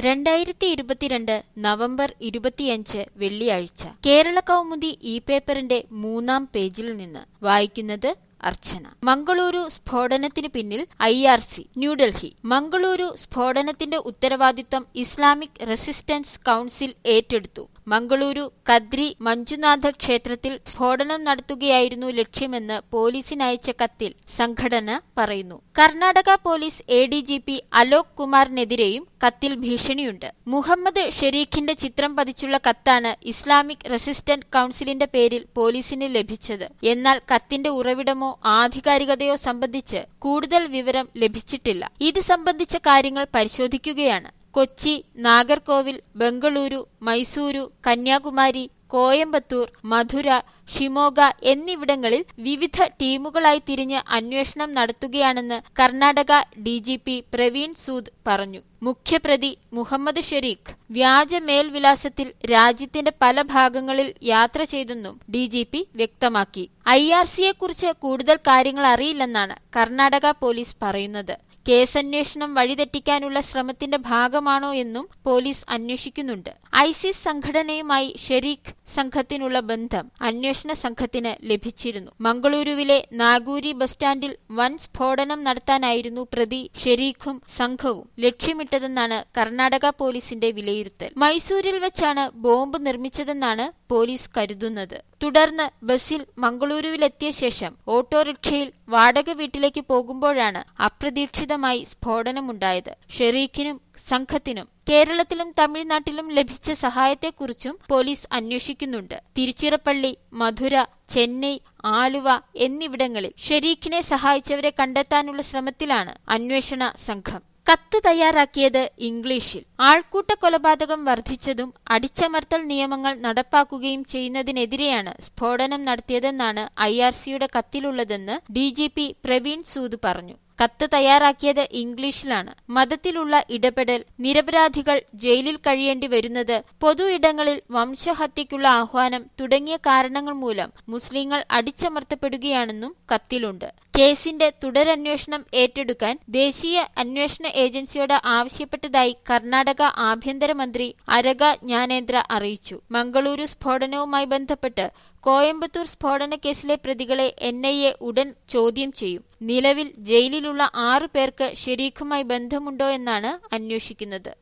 രണ്ടായിരത്തി ഇരുപത്തിരണ്ട് നവംബർ ഇരുപത്തിയഞ്ച് വെള്ളിയാഴ്ച കേരള കൗമുദി ഇ പേപ്പറിന്റെ മൂന്നാം പേജിൽ നിന്ന് വായിക്കുന്നത് അർച്ചന മംഗളൂരു സ്ഫോടനത്തിന് പിന്നിൽ I R C New Delhi Mangaluru സ്ഫോടനത്തിന്റെ ഉത്തരവാദിത്വം ഇസ്ലാമിക് റെസിസ്റ്റൻസ് കൌൺസിൽ ഏറ്റെടുത്തു മംഗളൂരു കദ്രി മഞ്ജുനാഥ ക്ഷേത്രത്തിൽ സ്ഫോടനം നടത്തുകയായിരുന്നു ലക്ഷ്യമെന്ന് പോലീസിനയച്ച കത്തിൽ സംഘടന പറയുന്നു Karnataka police A D G P Alok കുമാറിനെതിരെയും കത്തിൽ ഭീഷണിയുണ്ട് മുഹമ്മദ് ഷെരീഖിന്റെ ചിത്രം പതിച്ചുള്ള കത്താണ് ഇസ്ലാമിക് റെസിസ്റ്റന്റ് കൌൺസിലിന്റെ പേരിൽ പോലീസിന് ലഭിച്ചത് എന്നാൽ കത്തിന്റെ ഉറവിടമോ ആധികാരികതയോ സംബന്ധിച്ച് കൂടുതൽ വിവരം ലഭിച്ചിട്ടില്ല ഇത് സംബന്ധിച്ച കാര്യങ്ങൾ പരിശോധിക്കുകയാണ് കൊച്ചി നാഗർകോവിൽ ബംഗളൂരു മൈസൂരു കന്യാകുമാരി കോയമ്പത്തൂർ മധുര ഷിമോഗ എന്നിവിടങ്ങളിൽ വിവിധ ടീമുകളായി തിരിഞ്ഞ് അന്വേഷണം നടത്തുകയാണെന്ന് കർണാടക ഡിജിപി പ്രവീൺ സൂദ് പറഞ്ഞു മുഖ്യപ്രതി മുഹമ്മദ് ഷെരീഖ് വ്യാജ മേൽവിലാസത്തിൽ രാജ്യത്തിന്റെ പല ഭാഗങ്ങളിൽ യാത്ര ചെയ്തെന്നും ഡിജിപി വ്യക്തമാക്കി ഐ ആർ സിയെക്കുറിച്ച് കൂടുതൽ കാര്യങ്ങൾ അറിയില്ലെന്നാണ് കർണാടക പോലീസ് പറയുന്നത് കേസന്വേഷണം വഴിതെറ്റിക്കാനുള്ള ശ്രമത്തിന്റെ ഭാഗമാണോ എന്നും പോലീസ് അന്വേഷിക്കുന്നുണ്ട് ഐസിസ് സംഘടനയുമായി ഷെരീഖ് സംഘത്തിനുള്ള ബന്ധം അന്വേഷണ സംഘത്തിന് ലഭിച്ചിരുന്നു മംഗളൂരുവിലെ നാഗൂരി ബസ് സ്റ്റാൻഡിൽ വൻ സ്ഫോടനം നടത്താനായിരുന്നു പ്രതി ഷെരീഖും സംഘവും ലക്ഷ്യമിട്ടതെന്നാണ് കർണാടക പോലീസിന്റെ വിലയിരുത്തൽ മൈസൂരിൽ വെച്ചാണ് ബോംബ് നിർമ്മിച്ചതെന്നാണ് പോലീസ് കരുതുന്നത് തുടർന്ന് ബസ്സിൽ മംഗളൂരുവിലെത്തിയ ശേഷം ഓട്ടോറിക്ഷയിൽ വാടക വീട്ടിലേക്ക് പോകുമ്പോഴാണ് അപ്രതീക്ഷിതമായി സ്ഫോടനമുണ്ടായത് ഷെരീഖിനും സംഘത്തിനും കേരളത്തിലും തമിഴ്നാട്ടിലും ലഭിച്ച സഹായത്തെക്കുറിച്ചും പോലീസ് അന്വേഷിക്കുന്നുണ്ട് തിരുച്ചിറപ്പള്ളി മധുര ചെന്നൈ ആലുവ എന്നിവിടങ്ങളിൽ ഷെരീഖിനെ സഹായിച്ചവരെ കണ്ടെത്താനുള്ള ശ്രമത്തിലാണ് അന്വേഷണ സംഘം കത്ത് തയ്യാറാക്കിയത് ഇംഗ്ലീഷിൽ ആൾക്കൂട്ട കൊലപാതകം വർദ്ധിച്ചതും അടിച്ചമർത്തൽ നിയമങ്ങൾ നടപ്പാക്കുകയും ചെയ്യുന്നതിനെതിരെയാണ് സ്ഫോടനം നടത്തിയതെന്നാണ് ഐ ആർ സിയുടെ കത്തിലുള്ളതെന്ന് D G P Praveen Sood പറഞ്ഞു കത്ത് തയ്യാറാക്കിയത് ഇംഗ്ലീഷിലാണ് മതത്തിലുള്ള ഇടപെടൽ നിരപരാധികൾ ജയിലിൽ കഴിയേണ്ടി വരുന്നത് പൊതു ഇടങ്ങളിൽ വംശഹത്യയ്ക്കുള്ള ആഹ്വാനം തുടങ്ങിയ കാരണങ്ങൾ മൂലം മുസ്ലിങ്ങൾ അടിച്ചമർത്തപ്പെടുകയാണെന്നും കത്തിലുണ്ട് കേസിന്റെ തുടരന്വേഷണം ഏറ്റെടുക്കാൻ ദേശീയ അന്വേഷണ ഏജൻസിയോട് ആവശ്യപ്പെട്ടതായി കർണാടക ആഭ്യന്തരമന്ത്രി അരക ജ്ഞാനേന്ദ്ര അറിയിച്ചു മംഗളൂരു സ്ഫോടനവുമായി ബന്ധപ്പെട്ട് കോയമ്പത്തൂർ സ്ഫോടന കേസിലെ പ്രതികളെ എൻ ഐ എ ഉടൻ ചോദ്യം ചെയ്യും നിലവിൽ ജയിലിലുള്ള ആറു പേർക്ക് ഷെരീഖുമായി ബന്ധമുണ്ടോ എന്നാണ് അന്വേഷിക്കുന്നത്